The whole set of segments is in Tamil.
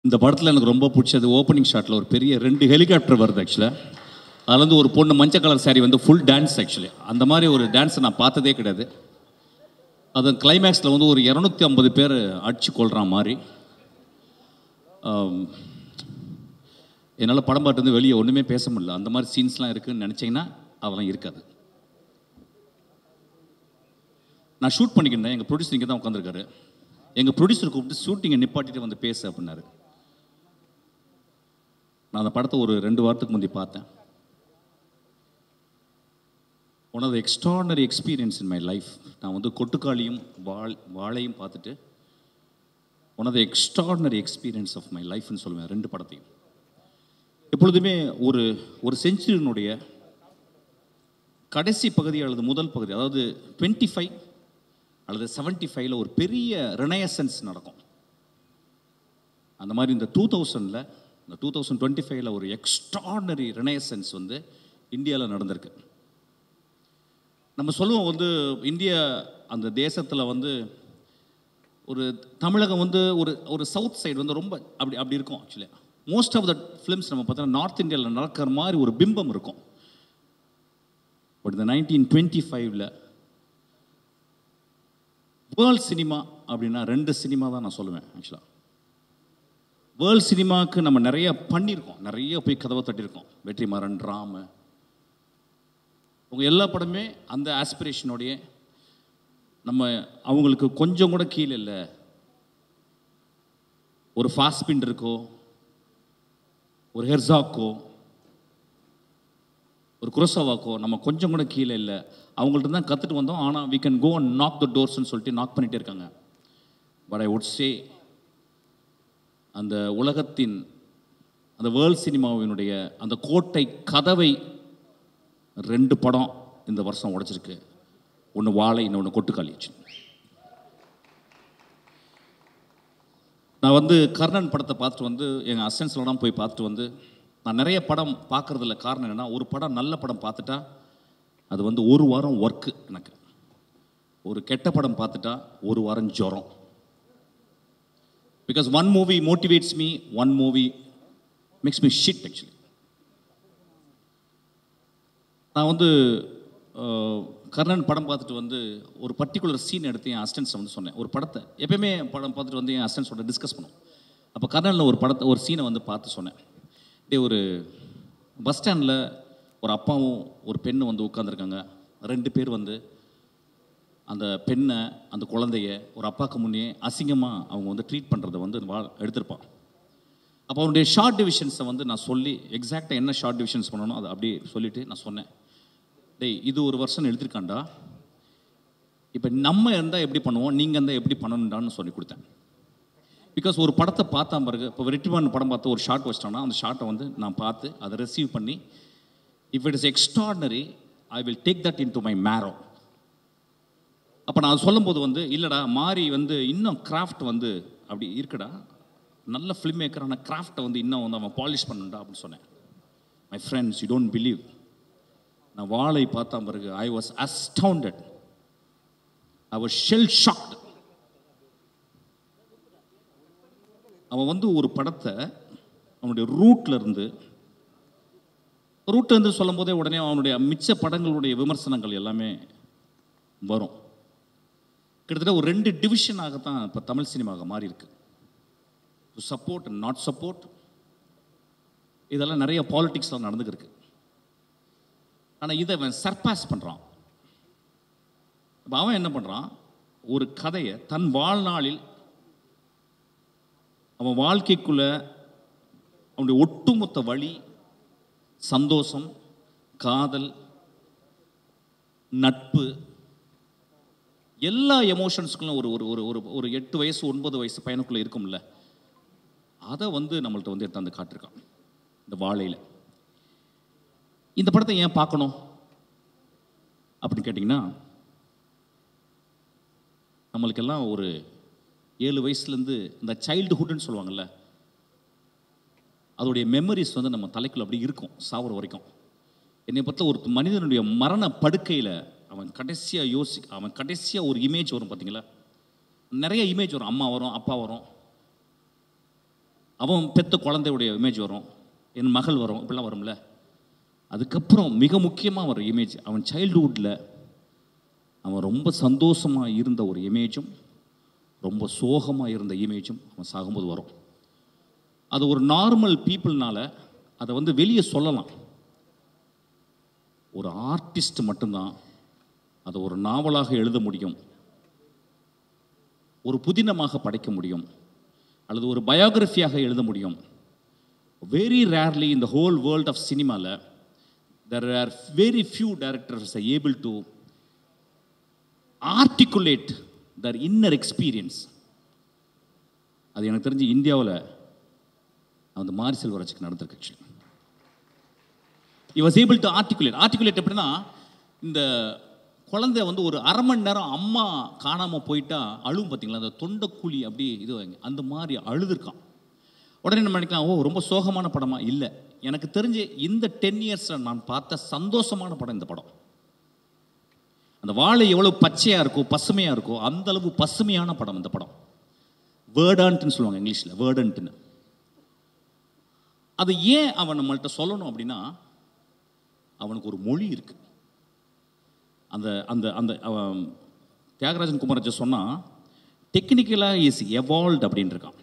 இந்த படத்தில் எனக்கு ரொம்ப பிடிச்சது ஓப்பனிங் ஷாட்டில் ஒரு பெரிய ரெண்டு ஹெலிகாப்டர் வருது ஆக்சுவலாக அதில் வந்து ஒரு பொண்ணு மஞ்சள் கலர் saree வந்து ஃபுல் டான்ஸ் ஆக்சுவலி அந்த மாதிரி ஒரு டான்ஸை நான் பார்த்ததே கிடையாது அது கிளைமேக்ஸில் வந்து ஒரு இரநூத்தி ஐம்பது பேர் அடிச்சு கொள்கிற மாதிரி ஆம், என்னால் படம் பார்த்து வந்து வெளியே ஒன்றுமே பேச முடியல அந்த மாதிரி சீன்ஸ்லாம் இருக்குன்னு நினச்சிங்கன்னா அதெல்லாம் இருக்காது நான் ஷூட் பண்ணிக்கிட்டேன் எங்கள் ப்ரொடியூசர் இங்கே தான் உட்காந்துருக்காரு எங்கள் ப்ரொடியூசர் கூப்பிட்டு ஷூட்டிங்கை நிப்பாட்டிட்டு வந்து பேசு அப்படின்னாரு நான் அந்த படத்தை ஒரு ரெண்டு வாரத்துக்கு முந்தி பார்த்தேன் one of the extraordinary experience in my life நான் வந்து கொட்டுக்காளியும் வாழ் வாழையும் பார்த்துட்டு one of the extraordinary experience of my லைஃப்னு சொல்லுவேன் ரெண்டு படத்தையும் எப்பொழுதுமே ஒரு ஒரு செஞ்சுரியினுடைய கடைசி பகுதி அல்லது முதல் பகுதி அதாவது டுவெண்ட்டி ஃபைவ் அல்லது செவன்ட்டி ஃபைவ்ல ஒரு பெரிய ரினயசன்ஸ் நடக்கும் அந்த மாதிரி இந்த டூ தௌசண்டில் இந்த டூ தௌசண்ட் டுவெண்ட்டி ஃபைவ்ல ஒரு எக்ஸ்ட்ராடனரி ரினயசன்ஸ் வந்து இந்தியாவில் நடந்திருக்கு நம்ம சொல்லுவோம் வந்து இந்தியா அந்த தேசத்தில் வந்து ஒரு தமிழகம் வந்து ஒரு ஒரு சவுத் சைடு வந்து ரொம்ப அப்படி அப்படி இருக்கும் actually most of the films நம்ம பார்த்தோன்னா நார்த் இந்தியாவில் நடக்கிற மாதிரி ஒரு பிம்பம் இருக்கும் பட் இந்த நைன்டீன் டுவெண்ட்டி ஃபைவ்ல வேர்ல்ட் சினிமா அப்படின்னா ரெண்டு சினிமா தான் நான் சொல்லுவேன் ஆக்சுவலாக வேர்ல்ட் சினிமாவுக்கு நம்ம நிறைய பண்ணியிருக்கோம் நிறைய போய் கதவை தட்டியிருக்கோம் வெற்றிமாறன் ராம உங்கள் எல்லா படமே அந்த ஆஸ்பிரேஷனோடைய நம்ம அவங்களுக்கு கொஞ்சம் கூட கீழே இல்லை ஒரு ஃபாஸ்பின் இருக்கோ ஒரு ஹெர்சாக்கோ ஒரு குரோசோவாக்கோ நம்ம கொஞ்சம் கூட கீழே இல்லை அவங்கள்ட்ட தான் கற்றுட்டு வந்தோம் ஆனால் we can go and knock the டோர்ஸ்னு சொல்லிட்டு நாக் பண்ணிகிட்டே இருக்காங்க பட் ஐ would say அந்த உலகத்தின் அந்த வேர்ல்ட் சினிமாவினுடைய அந்த கோட்டை கதவை ரெண்டு படம் இந்த வருஷம் உடைச்சிருக்கு ஒன்று வாழை இன்னொன்று கொட்டுக்காளி நான் வந்து கர்ணன் படத்தை பார்த்துட்டு வந்து எங்கள் அசன்ஸ்லாம் போய் பார்த்துட்டு வந்து நான் நிறைய படம் பார்க்கறதில்ல காரணம் என்னென்னா ஒரு படம் நல்ல படம் பார்த்துட்டா அது வந்து ஒரு வாரம் ஒர்க்கு எனக்கு ஒரு கெட்ட படம் பார்த்துட்டா ஒரு வாரம் ஜுரம் because one movie motivates me one movie makes me shit actually நான் வந்து அஹ், கர்ணன் படம் பார்த்துட்டு வந்து ஒரு பர்டிகுலர் சீன் எடுத்து என் அசிஸ்டன்ஸ் வந்து சொன்னேன் ஒரு படத்தை எப்பயுமே படம் பார்த்துட்டு வந்து என் அசிஸ்டன்ஸோட டிஸ்கஸ் பண்ணுவோம் அப்போ கர்ணனில் ஒரு படத்தை ஒரு சீனை வந்து பார்த்து சொன்னேன் டே ஒரு பஸ் ஸ்டாண்டில் ஒரு அப்பாவும் ஒரு பெண்ணும் வந்து உட்காந்துருக்காங்க ரெண்டு பேர் வந்து அந்த பெண்ணை அந்த குழந்தைய ஒரு அப்பாவுக்கு முன்னே அசிங்கமாக அவங்க வந்து ட்ரீட் பண்ணுறதை வந்து வா எடுத்திருப்பான் அப்போ அவனுடைய ஷார்ட் டிவிஷன்ஸை வந்து நான் சொல்லி எக்ஸாக்டாக என்ன ஷார்ட் டிவிஷன்ஸ் பண்ணணும் அதை அப்படியே சொல்லிட்டு நான் சொன்னேன் டேய் இது ஒரு வருஷம் எழுதிருக்காண்டா இப்போ நம்ம இருந்தால் எப்படி பண்ணுவோம் நீங்கள் இருந்தால் எப்படி பண்ணணுண்டான்னு சொல்லி கொடுத்தேன் பிகாஸ் ஒரு படத்தை பார்த்தா பிறகு இப்போ வெற்றிமான் படம் பார்த்து ஒரு ஷார்ட் வச்சிட்டான்னா அந்த ஷார்ட்டை வந்து நான் பார்த்து அதை ரிசீவ் பண்ணி if it is extraordinary I will take that into my marrow அப்போ நான் அது சொல்லும்போது வந்து இல்லைடா மாறி வந்து இன்னும் கிராஃப்ட் வந்து அப்படி இருக்குடா நல்ல ஃபிலிம் மேக்கர் ஆனால் கிராஃப்டை வந்து இன்னும் வந்து அவன் பாலிஷ் பண்ணணும்டா அப்படின்னு சொன்னேன் my friends you don't believe நான் வாளை பார்த்தா பிறகு I was astounded I was shell shocked அவன் வந்து ஒரு படத்தை அவனுடைய ரூட்ல இருந்து ரூட்ல இருந்து சொல்லும் போதே உடனே அவனுடைய மிச்ச படங்களுடைய விமர்சனங்கள் எல்லாமே வரும் கிட்டத்தட்ட ஒரு ரெண்டு டிவிஷனாகத்தான் இப்போ தமிழ் சினிமாவாக மாறி இருக்கு டு சப்போர்ட் நாட் சப்போர்ட் இதெல்லாம் நிறைய பாலிடிக்ஸ்லாம் நடந்துக்கிருக்கு ஆனால் இதை அவன் சர்பாஸ் பண்ணுறான் இப்போ அவன் என்ன பண்ணுறான் ஒரு கதையை தன் வாழ்நாளில் அவன் வாழ்க்கைக்குள்ள அவனுடைய ஒட்டுமொத்த வழி சந்தோஷம் காதல் நட்பு எல்லா எமோஷன்ஸ்க்குள்ளும் ஒரு ஒரு ஒரு ஒரு ஒரு எட்டு வயசு ஒன்பது வயசு பையனுக்குள்ள இருக்கும்ல அதை வந்து நம்மள்ட்ட வந்து எடுத்தாந்து காட்டிருக்கான் இந்த வாழையில் இந்த படத்தை ஏன் பார்க்கணும் அப்படின்னு கேட்டிங்கன்னா நம்மளுக்கெல்லாம் ஒரு ஏழு வயசுலேருந்து இந்த சைல்டுஹுட்னு சொல்லுவாங்கல்ல அதோடைய மெமரிஸ் வந்து நம்ம தலைக்குள்ள அப்படி இருக்கும் சாவர வரைக்கும் என்னை பொறுத்த ஒரு மனிதனுடைய மரண படுக்கையில் அவன் கடைசியாக யோசி அவன் கடைசியாக ஒரு இமேஜ் வரும் பார்த்தீங்களா நிறைய இமேஜ் வரும் அம்மா வரும் அப்பா வரும் அவன் பெத்த குழந்தையுடைய இமேஜ் வரும் என் மகள் வரும் இப்படிலாம் வரும்ல அதுக்கப்புறம் மிக முக்கியமாக வர இமேஜ் அவன் சைல்டுஹுட்டில் அவன் ரொம்ப சந்தோஷமாக இருந்த ஒரு இமேஜும் ரொம்ப சோகமாக இருந்த இமேஜும் அவன் சாகும்போது வரும் அது ஒரு நார்மல் பீப்புள்னால அதை வந்து வெளியே சொல்லலாம் ஒரு ஆர்டிஸ்ட் மட்டும்தான் அதை ஒரு நாவலாக எழுத முடியும் ஒரு புதினமாக படைக்க முடியும் அல்லது ஒரு பயோகிராஃபியாக எழுத முடியும் வெரி ரேர்லி இந்த ஹோல் வேர்ல்ட் ஆஃப் சினிமாவில் there are very few directors able to articulate their inner experience அது எனக்கு தெரிஞ்சு இந்தியாவில் அந்த மாரி செல்வராஜுக்கு நடந்திருக்கு actually he was able to articulate articulate எப்படின்னா இந்த குழந்தை வந்து ஒரு அரை மணி நேரம் அம்மா காணாமல் போயிட்டா அழுவும் பார்த்தீங்களா அந்த தொண்டைக்குழி அப்படி இது வைங்க அந்த மாதிரி அழுதுருக்கான் உடனே நம்ம நினைக்கலாம் ஓ ரொம்ப சோகமான படமா இல்லை எனக்கு தெரிஞ்சு இந்த டென் இயர்ஸில் நான் பார்த்த சந்தோஷமான படம் இந்த படம் அந்த வாழை எவ்வளோ பச்சையாக இருக்கோ பசுமையாக இருக்கோ அந்த அளவு பசுமையான படம் இந்த படம் வேர்டான்ட்டுன்னு சொல்லுவாங்க இங்கிலீஷில் வேர்டன்ட்டுன்னு அது ஏன் அவன் நம்மள்கிட்ட சொல்லணும் அப்படின்னா அவனுக்கு ஒரு மொழி இருக்கு அந்த அந்த அந்த அவன் தியாகராஜன் குமாரஜ சொன்னால் டெக்னிக்கலாக இஸ் எவால்வ்ட் அப்படின்னு இருக்கான்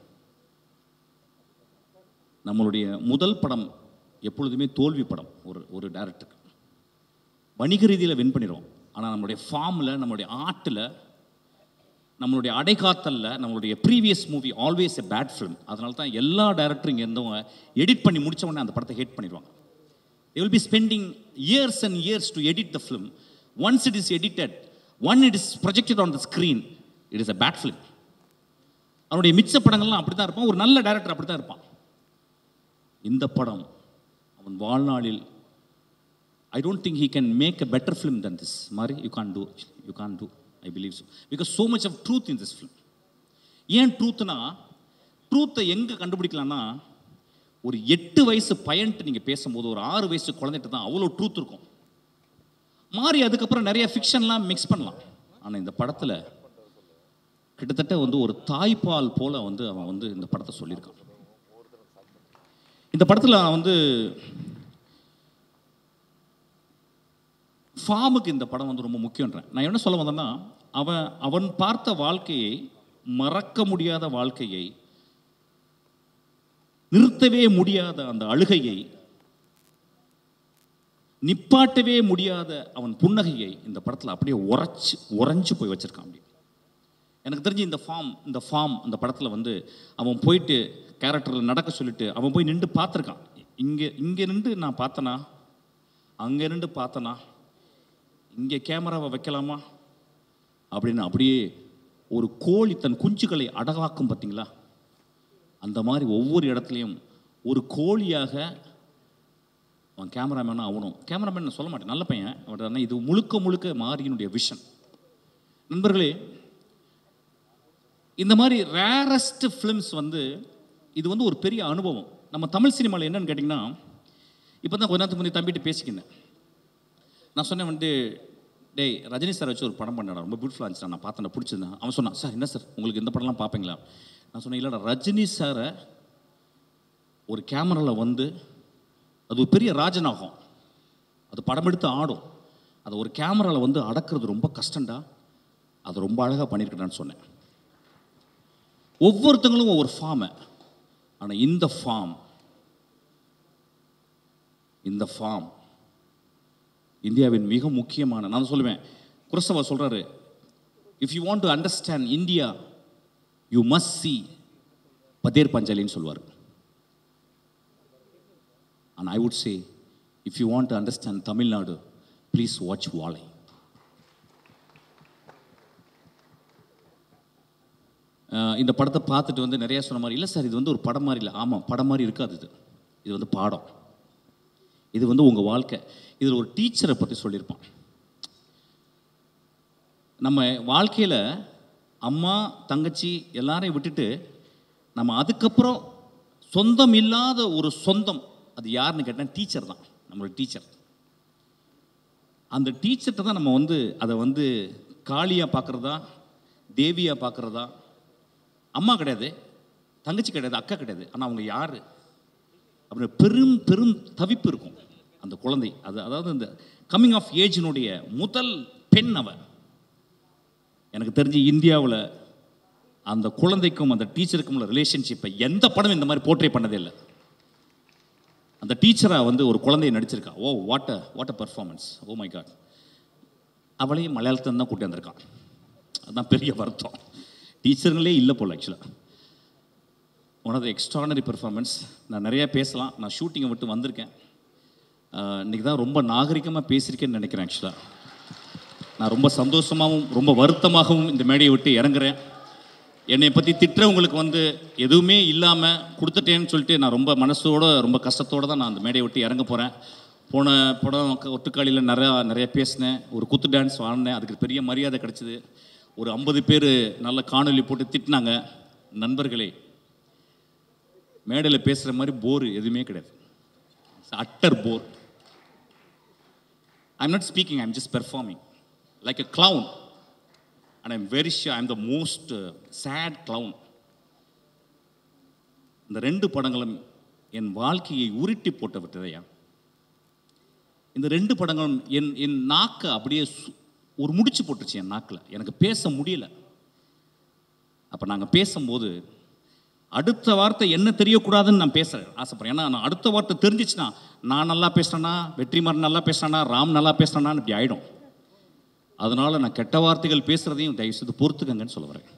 நம்மளுடைய முதல் படம் எப்பொழுதுமே தோல்வி படம் ஒரு ஒரு டேரக்டருக்கு வணிக ரீதியில் வின் பண்ணிடுவோம் ஆனால் நம்மளுடைய ஃபார்மில் நம்மளுடைய ஆர்ட்டில் நம்மளுடைய அடைகாத்தலில் நம்மளுடைய previous movie always a bad film அதனால தான் எல்லா டேரக்டரும் இங்கே இருந்தவங்க எடிட் பண்ணி முடிச்ச உடனே அந்த படத்தை ஹேட் பண்ணிடுவாங்க they will be spending years and years to edit the film once it is edited one it is projected on the screen it is a bad film அவனுடைய மிச்ச படங்கள்லாம் அப்படி தான் இருப்பான் ஒரு நல்ல டைரக்டர் அப்படி தான் இருப்பான் இந்த படம் அவன் வாழ்நாளில் I don't think he can make a better film than this மாதிரி you can do you can do I believe so because so much of truth in this film ஏன் ட்ரூத்னா ட்ரூத்தை எங்கே கண்டுபிடிக்கலாம்னா ஒரு எட்டு வயசு பையன்ட்டு நீங்கள் பேசும்போது ஒரு ஆறு வயசு குழந்தைகிட்ட தான் அவ்வளோ ட்ரூத் இருக்கும் மாறி அதுக்கப்புறம் நிறைய ஃபிக்ஷன்லாம் மிக்ஸ் பண்ணலாம் ஆனால் இந்த படத்தில் கிட்டத்தட்ட வந்து ஒரு தாய்ப்பால் போல வந்து அவன் வந்து இந்த படத்தை சொல்லியிருக்கான் இந்த படத்தில் நான் வந்து ஃபார்முக்கு இந்த படம் வந்து ரொம்ப முக்கியன்றேன் நான் என்ன சொல்ல வந்தேன்னா அவன் அவன் பார்த்த வாழ்க்கையை மறக்க முடியாத வாழ்க்கையை நிறுத்தவே முடியாத அந்த அழுகையை நிப்பாட்டவே முடியாத அவன் புன்னகையை இந்த படத்தில் அப்படியே உரைச்சு உறைஞ்சு போய் வச்சிருக்கான் அப்படி எனக்கு தெரிஞ்சு இந்த ஃபார்ம் இந்த ஃபார்ம் அந்த படத்தில் வந்து அவன் போயிட்டு கேரக்டரில் நடக்க சொல்லிட்டு அவன் போய் நின்று பார்த்துருக்கான் இங்கே இங்கே நின்று நான் பார்த்தனா அங்கே நின்று பார்த்தனா இங்கே கேமராவை வைக்கலாமா அப்படின்னு அப்படியே ஒரு கோழி தன் குஞ்சுகளை அடகாக்கும் பார்த்தீங்களா அந்த மாதிரி ஒவ்வொரு இடத்துலையும் ஒரு கோழியாக அவன் கேமராமேனும் ஆகணும் கேமராமேன் நான் சொல்ல மாட்டேன் நல்ல பையன் பட் ஆனால் இது முழுக்க முழுக்க மாரியனுடைய விஷன் நண்பர்களே இந்த மாதிரி ரேரஸ்ட் ஃபிலிம்ஸ் வந்து இது வந்து ஒரு பெரிய அனுபவம் நம்ம தமிழ் சினிமாவில் என்னன்னு கேட்டிங்கன்னா இப்போ தான் கொஞ்ச நேரத்துக்கு முன்னாடி தம்பிட்டு பேசிக்கினேன் நான் சொன்னேன் வந்துட்டு டேய் ரஜினி சார் வச்சு ஒரு படம் பண்ணடா ரொம்ப பியூட்டிஃபுல்லாக இருந்துச்சு நான் பார்த்தேன் பிடிச்சிருந்தேன் அவன் சொன்னான் சார் என்ன சார் உங்களுக்கு இந்த படம்லாம் பார்ப்பீங்களா நான் சொன்னேன் இல்லைடா ரஜினி சாரை ஒரு கேமராவில் வந்து அது ஒரு பெரிய ராஜநாகம் அது படம் எடுத்து ஆடும் அதை ஒரு கேமராவில் வந்து அடக்கிறது ரொம்ப கஷ்டம்டா அது ரொம்ப அழகாக பண்ணியிருக்கடான்னு சொன்னேன் ஒவ்வொருத்தங்களும் ஒவ்வொரு ஃபார்மை ஆனால் இந்த ஃபார்ம் இந்த ஃபார்ம் இந்தியாவின் மிக முக்கியமான நான் சொல்லுவேன் குரசவா சொல்றாரு if you want to understand India you must see Pather பஞ்சாலின்னு சொல்வார் and I would say if you want to understand Tamil Nadu please watch Vaazhai ah இந்த படத்தை பார்த்துட்டு வந்து நிறைய சொன்ன மாதிரி இல்லை சார் இது வந்து ஒரு படம் மாதிரி இல்லை ஆமாம் படம் மாதிரி இருக்காது இது இது வந்து பாடம் இது வந்து உங்கள் வாழ்க்கை இதில் ஒரு டீச்சரை பற்றி சொல்லியிருப்பான் நம்ம வாழ்க்கையில் அம்மா தங்கச்சி எல்லாரையும் விட்டுட்டு நம்ம அதுக்கப்புறம் சொந்தம் இல்லாத ஒரு சொந்தம் அது யாருன்னு கேட்டால் டீச்சர் தான் நம்மளோட டீச்சர் அந்த டீச்சர்கிட்ட தான் நம்ம வந்து அதை வந்து காளியாக பார்க்குறதா தேவியாக பார்க்குறதா அம்மா கிடையாது தங்கச்சி கிடையாது அக்கா கிடையாது ஆனால் அவங்க யார் அப்படின்னு பெரும் பெரும் தவிப்பு இருக்கும் அந்த குழந்தை அது அதாவது இந்த கம்மிங் ஆஃப் ஏஜினுடைய முதல் பெண் அவ எனக்கு தெரிஞ்சு இந்தியாவில் அந்த குழந்தைக்கும் அந்த டீச்சருக்கும் உள்ள ரிலேஷன்ஷிப்பை எந்த படம் இந்த மாதிரி போர்ட்ரே பண்ணதே இல்லை அந்த டீச்சராக வந்து ஒரு குழந்தையை நடிச்சிருக்கா oh what a what a performance oh my God அவளையும் மலையாளத்துல தான் கூட்டி வந்திருக்கான் அதுதான் பெரிய வருத்தம் டீச்சருங்களே இல்லை போல் ஆக்சுவலாக one of the extraordinary performance நான் நிறைய பேசலாம் நான் ஷூட்டிங்கை விட்டு வந்திருக்கேன் ஆஹ் இன்னைக்கு தான் ரொம்ப நாகரிகமாக பேசியிருக்கேன்னு நினைக்கிறேன் ஆக்சுவலாக நான் ரொம்ப சந்தோஷமாகவும் ரொம்ப வருத்தமாகவும் இந்த மேடையை விட்டு இறங்குறேன் என்னை பற்றி திட்டுறவங்களுக்கு வந்து எதுவுமே இல்லாமல் கொடுத்துட்டேன்னு சொல்லிட்டு நான் ரொம்ப மனசோட ரொம்ப கஷ்டத்தோடு தான் நான் அந்த மேடையை விட்டு இறங்க போகிறேன் போன படம் க- ஒட்டுக்காளியில் நிறையா நிறைய பேசினேன் ஒரு குத்து டான்ஸ் ஆடினேன் அதுக்கு பெரிய மரியாதை கிடச்சிது ஒரு ஐம்பது பேர் நல்ல காணொலி போட்டு திட்டினாங்க நண்பர்களே மேடையில் பேசுகிற மாதிரி போர் எதுவுமே கிடையாது utter bore I'm not speaking I'm just performing like a clown and I'm very sure I'm the most uh, sad clown. இந்த ரெண்டு படங்களும் என் வாழ்க்கையை உருட்டி போட்டு விட்டதையா இந்த ரெண்டு படங்களும் என் என் நாக்கை அப்படியே சு- ஒரு முடிச்சு போட்டுருச்சு என் நாக்கில் எனக்கு பேச முடியல அப்போ நாங்கள் பேசும்போது அடுத்த வார்த்தை என்ன தெரியக்கூடாதுன்னு நான் பேசுகிறேன் ஆசைப்படுறேன் ஏன்னா நான் அடுத்த வார்த்தை தெரிஞ்சிச்சுன்னா நான் நல்லா பேசுனேனா வெற்றிமாறன் நல்லா பேசுனானா ராம் நல்லா பேசுனானான்னு இப்படி ஆயிடும் அதனால நான் கெட்ட வார்த்தைகள் பேசுறதையும் தயவு செய்து பொறுத்துக்கங்கன்னு சொல்ல வரேன்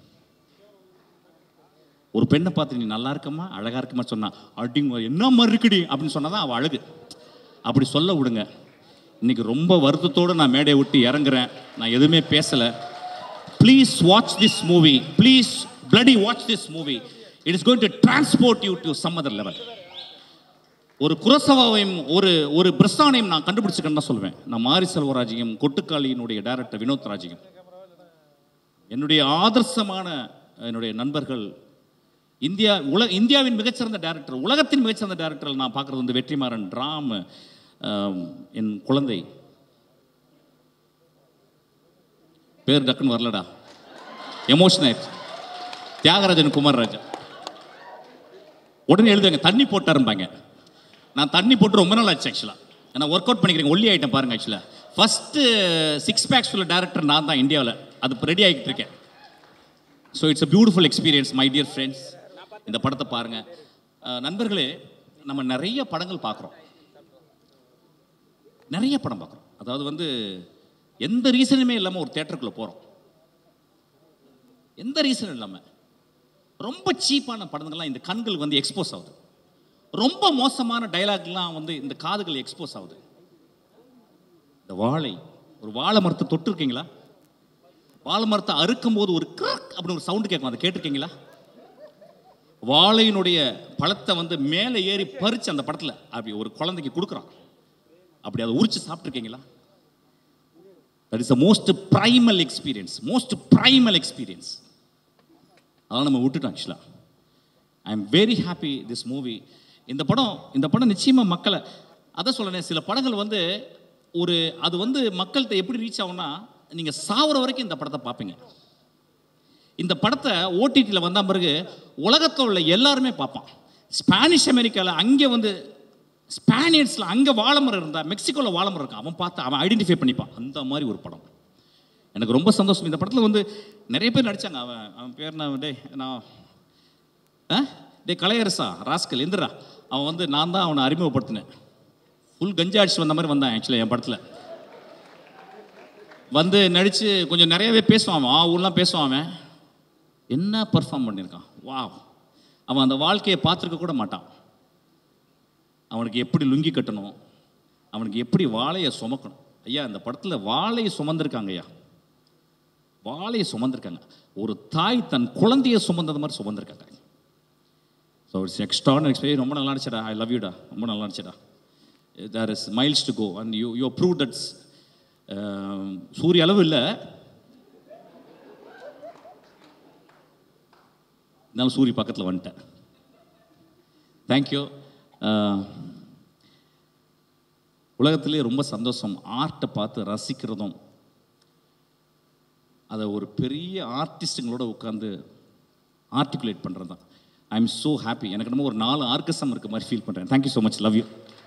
ஒரு பெண்ணை பார்த்து நீ நல்லா இருக்கமா அழகா இருக்கமா சொன்னா அடிங்க என்ன மாதிரி இருக்குடி அப்படின்னு சொன்னாதான் அவள் அழகு அப்படி சொல்ல விடுங்க இன்னைக்கு ரொம்ப வருத்தத்தோடு நான் மேடையை விட்டு இறங்குறேன் நான் எதுவுமே பேசலை please watch this movie please bloody watch this movie it is going to transport you to some other level ஒரு குரசவாவையும் ஒரு ஒரு பிரஸ்தானையும் நான் கண்டுபிடிச்சிக்கன்னு தான் சொல்லுவேன் நான் மாரி செல்வராஜையும் கொட்டுக்காளியினுடைய டைரக்டர் வினோத் ராஜையும் என்னுடைய ஆதர்சமான என்னுடைய நண்பர்கள் இந்தியா உல இந்தியாவின் மிகச்சிறந்த டைரக்டர் உலகத்தின் மிகச்சிறந்த டைரக்டர் நான் பார்க்குறது வந்து வெற்றிமாறன் ராம் ஆம், என் குழந்தை பேர் டக்குன்னு வரலடா எமோஷன் ஆயிடுச்சு தியாகராஜன் குமாரராஜா உடனே எழுதுங்க தண்ணி போட்டாரும்பாங்க நான் தண்ணி போட்டு ரொம்ப நாள் ஆச்சு ஆக்சுவலாக நான் ஒர்க் அவுட் பண்ணிக்கிறேன் ஒல்லி ஆகிட்டேன் பாருங்க ஆக்சுவலாக ஃபஸ்ட்டு சிக்ஸ் பேக்ஸ் உள்ள டேரக்டர் நான் தான் இந்தியாவில் அது ரெடி ஆகிட்டு இருக்கேன் so it's a beautiful experience my dear friends இந்த படத்தை பாருங்கள் நண்பர்களே நம்ம நிறைய படங்கள் பார்க்குறோம் நிறைய படம் பார்க்குறோம் அதாவது வந்து எந்த ரீசனுமே இல்லாமல் ஒரு தேட்டருக்குள்ளே போகிறோம் எந்த ரீசனும் இல்லாமல் ரொம்ப சீப்பான படங்கள்லாம் இந்த கண்கள் வந்து எக்ஸ்போஸ் ஆகுது ரொம்ப மோசமான டைலாக்லாம் வந்து இந்த காதுகள் எக்ஸ்போஸ் ஆகுது இந்த வாழை ஒரு வாழை மரத்தை தொட்டிருக்கீங்களா வாழை மரத்தை அறுக்கும் போது ஒரு கிராக் அப்படின்னு ஒரு சவுண்டு கேட்கும் அதை கேட்டிருக்கீங்களா வாழையினுடைய பழத்தை வந்து மேலே ஏறி பறிச்சு அந்த படத்தில் அப்படி ஒரு குழந்தைக்கு கொடுக்குறான் அப்படி அதை உரிச்சு சாப்பிட்ருக்கீங்களா that is a most primal experience most primal experience அதெல்லாம் நம்ம விட்டுட்டோம் ஆக்சுவலாக I am very happy this movie இந்த படம் இந்த படம் நிச்சயமாக மக்களை அதான் சொல்கிறேன் சில படங்கள் வந்து ஒரு அது வந்து மக்கள்கிட்ட எப்படி ரீச் ஆகும்னா நீங்கள் சாவர வரைக்கும் இந்த படத்தை பார்ப்பீங்க இந்த படத்தை ஓடிடியில் வந்த பிறகு உலகத்தில் உள்ள எல்லாருமே பார்ப்பான் ஸ்பானிஷ் அமெரிக்காவில் அங்கே வந்து ஸ்பானியர்ஸில் அங்கே வாழைமரம் இருந்தால் மெக்சிகோவில் வாழைமரம் இருக்கான் அவன் பார்த்து அவன் ஐடென்டிஃபை பண்ணிப்பான் அந்த மாதிரி ஒரு படம் எனக்கு ரொம்ப சந்தோஷம் இந்த படத்தில் வந்து நிறைய பேர் நடிச்சாங்க அவன் அவன் பேர் நான் டே நான் ஆ டே கலையரசா ராஸ்கல் எந்திரா அவன் வந்து நான் தான் அவனை அறிமுகப்படுத்தினேன் ஃபுல் கஞ்சா அடிச்சு வந்த மாதிரி வந்தான் ஆக்சுவலாக என் படத்தில் வந்து நடித்து கொஞ்சம் நிறையவே பேசுவான் அவன் ஆ ஊர்லாம் பேசுவான் அவன் என்ன பர்ஃபார்ம் பண்ணியிருக்கான் வா அவன் அந்த வாழ்க்கையை பார்த்துருக்க கூட மாட்டான் அவனுக்கு எப்படி லுங்கி கட்டணும் அவனுக்கு எப்படி வாழையை சுமக்கணும் ஐயா இந்த படத்தில் வாழையை சுமந்திருக்காங்க ஐயா வாழையை சுமந்திருக்காங்க ஒரு தாய் தன் குழந்தையை சுமந்தது மாதிரி சுமந்திருக்காங்க ஸோ இட்ஸ் எக்ஸ்ட்ரான எக்ஸ்பீரியன்ஸ் ரொம்ப நல்லா நடிச்சடா ஐ லவ் யூடா ரொம்ப நல்லா நடிச்சடா there is miles to go and you you prove that's சூரிய அளவு இல்லை இருந்தாலும் சூரிய பக்கத்தில் வந்துட்டேன் தேங்க்யூ உலகத்திலே ரொம்ப சந்தோஷம் ஆர்ட்டை பார்த்து ரசிக்கிறதும் அதை ஒரு பெரிய ஆர்டிஸ்ட்டுங்களோட உட்காந்து ஆர்டிகுலேட் பண்ணுறது தான் ஐ எம் ஸோ ஹாப்பி எனக்கு என்னமோ ஒரு நாலு ஆர்கசம் இருக்க மாதிரி ஃபீல் பண்ணுறேன் thank you so much love you